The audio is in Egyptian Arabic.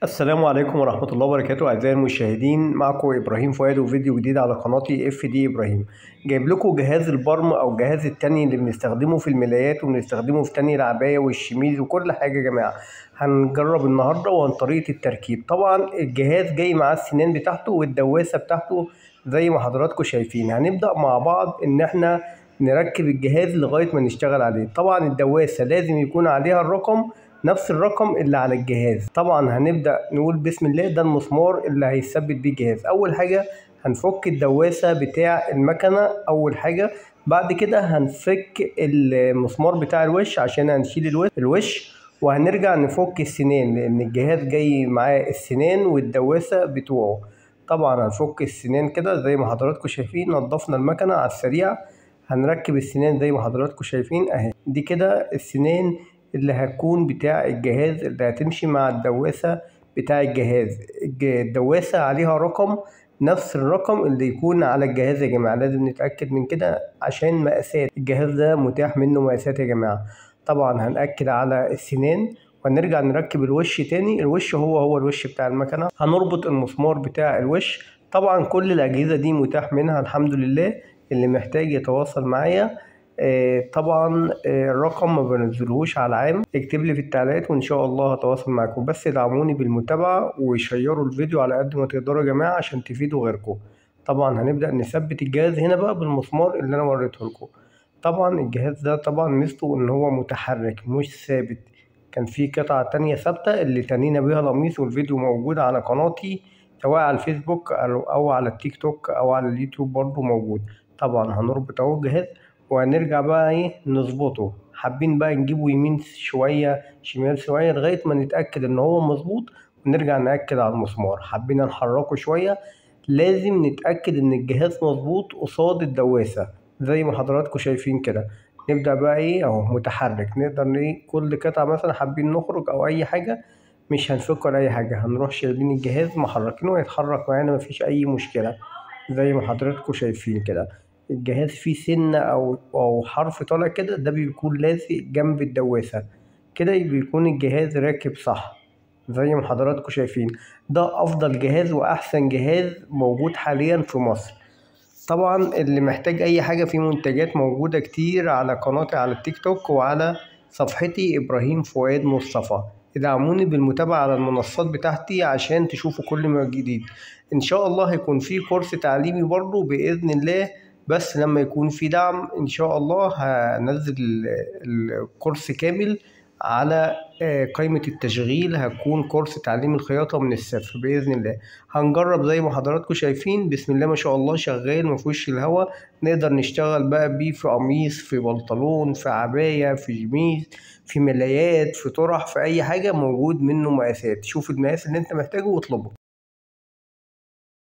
السلام عليكم ورحمة الله وبركاته أعزائي المشاهدين معكم إبراهيم فؤاد وفيديو جديد على قناتي اف دي إبراهيم جايب لكم جهاز البرم أو الجهاز التاني اللي بنستخدمه في الملايات وبنستخدمه في تاني العباية والشميز وكل حاجة يا جماعة هنجرب النهاردة وعن طريقة التركيب طبعا الجهاز جاي معاه السنان بتاعته والدواسة بتاعته زي ما حضراتكم شايفين هنبدأ مع بعض إن احنا نركب الجهاز لغاية ما نشتغل عليه طبعا الدواسة لازم يكون عليها الرقم نفس الرقم اللي على الجهاز طبعا هنبدأ نقول بسم الله ده المسمار اللي هيثبت بيه الجهاز أول حاجة هنفك الدواسة بتاع المكنة أول حاجة بعد كده هنفك المسمار بتاع الوش عشان هنشيل الوش, الوش وهنرجع نفك السنان لأن الجهاز جاي معاه السنان والدواسة بتوعه طبعا هنفك السنان كده زي ما حضراتكم شايفين نضفنا المكنة على السريع هنركب السنان زي ما حضراتكم شايفين اهي دي كده السنان اللي هتكون بتاع الجهاز اللي هتمشي مع الدواسة بتاع الجهاز الدواسة عليها رقم نفس الرقم اللي يكون على الجهاز يا جماعة لازم نتأكد من كده عشان مقاسات الجهاز ده متاح منه مقاسات يا جماعة طبعا هنأكد على السنان ونرجع نركب الوش تاني الوش هو هو الوش بتاع المكنة هنربط المسمار بتاع الوش طبعا كل الأجهزة دي متاح منها الحمد لله اللي محتاج يتواصل معايا آه طبعا آه الرقم ما بنزلهوش على عام اكتب لي في التعليقات وان شاء الله هتواصل معاكم بس دعموني بالمتابعة وشيروا الفيديو على قد ما تقدروا يا جماعة عشان تفيدوا غيركم طبعا هنبدأ نثبت الجهاز هنا بقى بالمسمار اللي انا وريته لكم طبعا الجهاز ده طبعا ميزته ان هو متحرك مش ثابت كان في قطعة تانية ثابتة اللي تنينا بيها القميص والفيديو موجود على قناتي سواء على الفيسبوك أو على التيك توك أو على اليوتيوب برضه موجود طبعا هنربط اهو الجهاز وهنرجع بقى ايه نظبطه حابين بقى نجيبه يمين شوية شمال شوية لغاية ما نتأكد ان هو مظبوط ونرجع نأكد على المسمار حابين نحركه شوية لازم نتأكد ان الجهاز مظبوط قصاد الدواسة زي ما حضراتكم شايفين كده نبدأ بقى ايه اهو متحرك نقدر ايه كل قطعة مثلا حابين نخرج او اي حاجة مش هنفك ولا اي حاجة هنروح شايلين الجهاز محركينه ويتحرك معانا مفيش اي مشكلة زي ما حضراتكم شايفين كده الجهاز فيه سنة أو أو حرف طالع كده ده بيكون لازق جنب الدواسة كده بيكون الجهاز راكب صح زي ما حضراتكم شايفين ده أفضل جهاز وأحسن جهاز موجود حاليا في مصر طبعا اللي محتاج أي حاجة في منتجات موجودة كتير على قناتي على التيك توك وعلى صفحتي إبراهيم فؤاد مصطفى ادعموني بالمتابعة على المنصات بتاعتي عشان تشوفوا كل ما جديد إن شاء الله هيكون في كورس تعليمي برضو بإذن الله بس لما يكون في دعم ان شاء الله هنزل الكورس كامل على قائمة التشغيل هكون كورس تعليم الخياطة من الصفر بإذن الله هنجرب زي ما حضراتكم شايفين بسم الله ما شاء الله شغال مفيهوش الهوا نقدر نشتغل بقى بيه في قميص في بنطلون في عباية في جميز في ملايات في طرح في أي حاجة موجود منه مقاسات شوف المقاس اللي انت محتاجه واطلبه